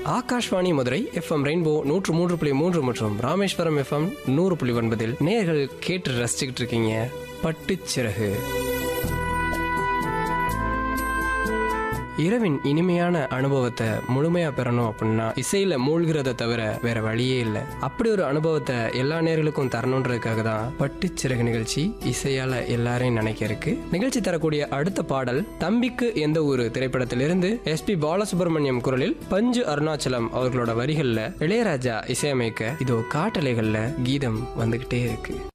Akashvani Madurai FM rainbow நூற்று மூன்று புள்ளி மூன்று மற்றும் ராமேஸ்வரம் எஃப்எம் நூறு புள்ளி ஒன்பதில் நேர்கள் கேட்டு ரசிச்சுக்கிட்டு இருக்கீங்க பட்டுச்சிறகு இரவின் இனிமையான அனுபவத்தை முழுமையா பெறணும் அப்படின்னா இசையில மூழ்கிறத தவிர வேற வழியே இல்லை அப்படி ஒரு அனுபவத்தை எல்லா நேர்களுக்கும் தரணுன்றதுக்காக தான் பட்டுச்சிறகு நிகழ்ச்சி இசையால எல்லாரையும் நினைக்க இருக்கு நிகழ்ச்சி தரக்கூடிய அடுத்த பாடல் தம்பிக்கு எந்த ஒரு திரைப்படத்திலிருந்து எஸ்பி பாலசுப்ரமணியம் குரலில் பஞ்சு அருணாச்சலம் அவர்களோட வரிகள்ல இளையராஜா இசையமைக்க இதோ காட்டலைகள்ல கீதம் வந்துகிட்டே இருக்கு